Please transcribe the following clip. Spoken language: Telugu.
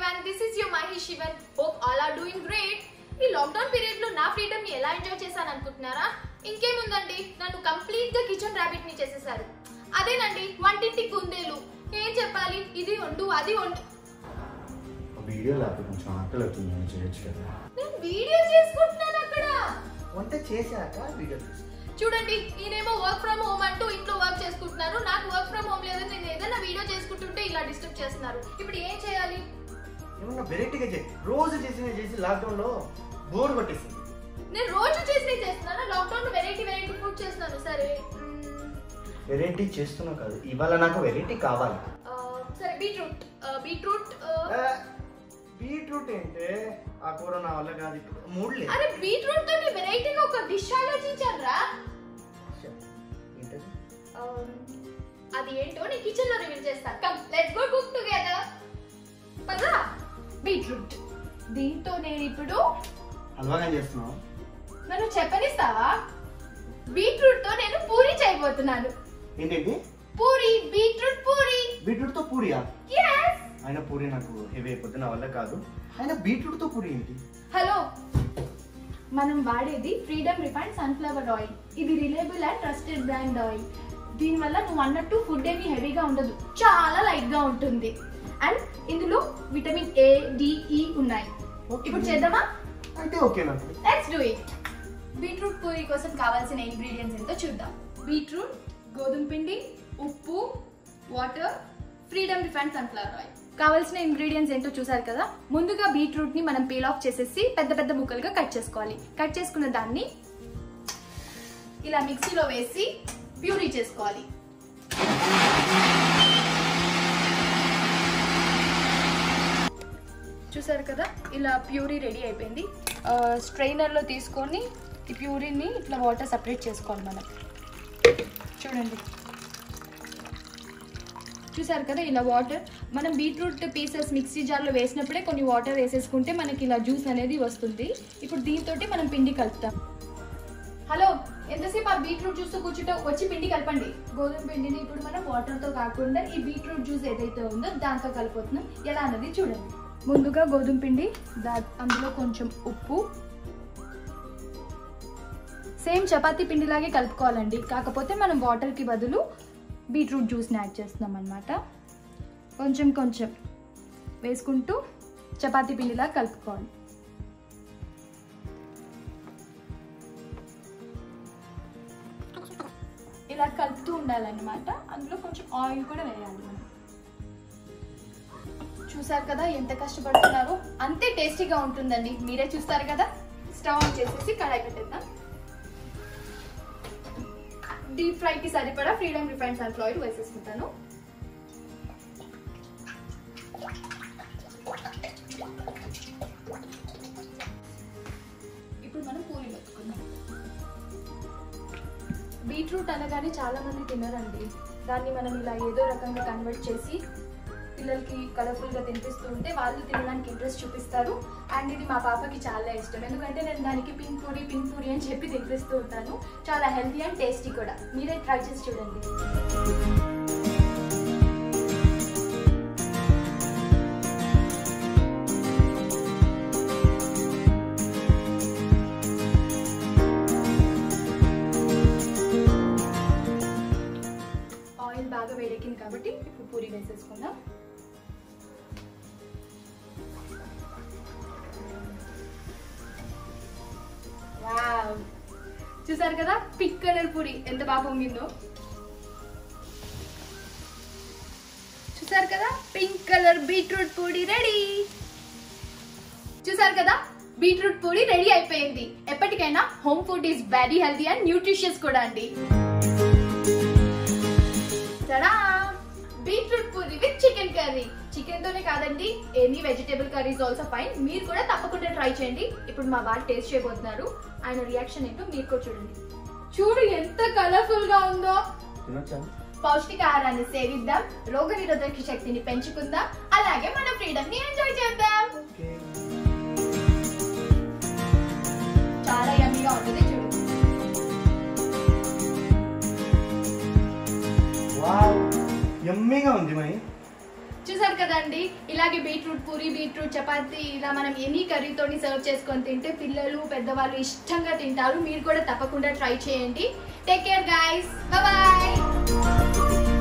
everyone, this is your Mahi Shivan. Hope all are doing great. ఈ లాక్డౌన్ పీరియడ్ లో నా ఫ్రీడమ్ ని ఎలా ఎంజాయ్ చేశాను అనుకుంటున్నారా ఇంకేముందండి నన్ను కంప్లీట్ గా కిచెన్ ర్యాబిట్ ని చేసేసారు అదేనండి వంటింటి కుందేలు ఏం చెప్పాలి ఇది వండు అది వండు వీడియో లేకపోతే కొంచెం ఆకలి అవుతుంది నేను చేయొచ్చు కదా నేను వీడియో చేసుకుంటున్నాను అక్కడ వంట చేశాక వీడియో తీసి చూడండి ఈయనేమో వర్క్ ఫ్రమ్ హోమ్ అంటూ ఇంట్లో వర్క్ చేసుకుంటున్నారు నాకు వర్క్ ఫ్రమ్ హోమ్ లేదని నేను ఏదైనా వీడియో చేసుకుంటుంటే ఇలా డిస్టర్బ్ చేస్తున్నారు ఇప్పుడు ఏం చేయాలి ఏమన్నా వెరైటీగా చేయి రోజు చేసి చేసి లాక్డౌన్లో బోర్ కొట్టేసింది నేను రోజు చేసి చేస్తున్నాను లాక్డౌన్ లో వెరైటీ వెరైటీ ఫుడ్ చేస్తున్నాను సరే మ్మ్, వెరైటీ చేస్తున్నావు కాదు ఇవాళ నాకు వెరైటీ కావాలి ఆ, సరే బీట్రూట్ ఆ, బీట్రూట్ ఆ, ఆ, బీట్రూట్ ఏంటే ఆ కూర నా వల్ల కాదు ఇప్పుడు మూడు లేదు అరే బీట్రూట్ తోటి వెరైటీగా ఒక డిష్ ఆలోచించారా ఏంటది అది ఏంటో నీ కిచెన్ లో రివీల్ చేస్తా come let's go cook together పదా బీట్రూట్ దీంతో నేను ఇప్పుడు హల్వాగా చేస్తున్నావు నన్ను చెప్పనిస్తావా బీట్రూట్ తో నేను పూరి చేయబోతున్నాను ఏంటండి పూరి బీట్రూట్ పూరి బీట్రూట్తో పూరియా yes ఆయన పూరి నాకు హెవీ అయిపోతుంది నా వల్ల కాదు ఆయన బీట్రూట్తో పూరి ఏంటి హలో మనం వాడేది ఫ్రీడమ్ రిఫైండ్ సన్ఫ్లవర్ ఆయిల్ ఇది reliable and trusted brand oil దీనివల్ల నువ్వు అన్నట్టు ఫుడ్ ఏమీ హెవీగా ఉండదు చాలా లైట్ గా ఉంటుంది అండ్ ఇందులో విటమిన్ ఏ డిఈ ఉన్నాయి ఇప్పుడు చేద్దామా అయితే ఓకే నాకు let's do it beetroot puri కోసం కావాల్సిన ఇంగ్రీడియంట్స్ ఎంతో చూద్దాం బీట్రూట్ గోధుమ పిండి ఉప్పు water Freedom refined sunflower oil కావాల్సిన ఇంగ్రీడియంట్స్ ఏంటో చూసారు కదా ముందుగా బీట్రూట్ ని మనం పీల్ ఆఫ్ చేసేసి పెద్ద పెద్ద ముక్కలుగా కట్ చేసుకోవాలి కట్ చేసుకున్న దాన్ని ఇలా మిక్సీలో వేసి ప్యూరీ చేసుకోవాలి చూసారు కదా ఇలా ప్యూరీ రెడీ అయిపోయింది స్ట్రైనర్లో తీసుకొని ఈ ప్యూరీని ఇట్లా వాటర్ సపరేట్ చేసుకోవాలి మనం చూడండి చూసారు కదా ఇలా వాటర్ మనం బీట్రూట్ పీసెస్ మిక్సీ జార్లో వేసినప్పుడే కొన్ని వాటర్ వేసేసుకుంటే మనకి ఇలా జ్యూస్ అనేది వస్తుంది ఇప్పుడు దీంతో మనం పిండి కలుపుతాం హలో ఎంతసేపు ఆ బీట్రూట్ జ్యూస్ కూర్చుంటే వచ్చి పిండి కలపండి గోధుమ పిండిని ఇప్పుడు మనం వాటర్తో కాకుండా ఈ బీట్రూట్ జ్యూస్ ఏదైతే ఉందో దాంతో కలిపోతున్నాం ఎలా అన్నది చూడండి ముందుగా గోధుమ పిండి దా అందులో కొంచెం ఉప్పు సేమ్ చపాతీ పిండిలాగే కలుపుకోవాలండి కాకపోతే మనం వాటర్కి బదులు బీట్రూట్ జ్యూస్ని యాడ్ చేస్తున్నాం అనమాట కొంచెం కొంచెం వేసుకుంటూ చపాతీ పిండిలా కలుపుకోవాలి ఇలా కలుపుతూ ఉండాలన్నమాట అందులో కొంచెం ఆయిల్ కూడా వేయాలి మనం చూసారు కదా ఎంత కష్టపడుతున్నారో అంతే టేస్టీగా ఉంటుందండి మీరే చూస్తారు కదా స్టవ్ ఆన్ చేసేసి కడాయి పెట్టేద్దాం డీప్ ఫ్రైకి సరిపడా ఫ్రీడమ్ రిఫైండ్ సన్ఫ్లవర్ ఆయిల్ వేసేసుకుంటాను ఇప్పుడు మనం పూరి పెట్టుకుందాం బీట్రూట్ అనగానే చాలా మంది తినరండి దాన్ని మనం ఇలా ఏదో రకంగా కన్వర్ట్ చేసి పిల్లలకి కలర్ఫుల్ గా తినిపిస్తూ ఉంటే వాళ్ళు తినడానికి ఇంట్రెస్ట్ చూపిస్తారు అండ్ ఇది మా పాపకి చాలా ఇష్టం ఎందుకంటే నేను దానికి పింక్ పూరి పింక్ పూరి అని చెప్పి తినిపిస్తూ ఉంటాను చాలా హెల్తీ అండ్ టేస్టీ కూడా మీరే ట్రై చేసి చూడండి ఆయిల్ బాగా వేడెక్కింది కాబట్టి ఇప్పుడు పూరి వేసేసుకుందాం వావ్ చూసారు కదా పింక్ కలర్ పూరి ఎంత బాగా పొంగిందో చూసారు కదా pink colour beetroot puri ready చూసారు కదా బీట్రూట్ పూరి రెడీ అయిపోయింది ఎప్పటికైనా home food is very healthy and nutritious కూడా అండి tada beetroot puri with chicken curry chicken తోనే కాదండి any vegetable curries also fine మీరు కూడా తప్పకుండా ట్రై చేయండి ఇప్పుడు మా వాళ్ళు టేస్ట్ చేయబోతున్నారు ఆయన రియాక్షన్ ఏంటో మీరు కూడా చూడండి చూడు ఎంత కలర్ఫుల్ గా ఉందో తినొచ్చా పౌష్టికాహారాన్ని సేవిద్దాం రోగ నిరోధక శక్తిని పెంచుకుందాం అలాగే మన ఫ్రీడమ్ ని ఎంజాయ్ చేద్దాం ఓకే చాలా యమ్మీగా ఉంటుంది చూడు వావ్ యమ్మీగా ఉంది మై చూసారు కదండి ఇలా ఇలాగే బీట్రూట్ పూరి బీట్రూట్ చపాతి ఇలా మనం ఎనీ కర్రీతోని సర్వ్ చేసుకొని తింటే పిల్లలు పెద్దవాళ్ళు ఇష్టంగా తింటారు మీరు కూడా తప్పకుండా ట్రై చేయండి టేక్ కేర్ గైస్ బాయ్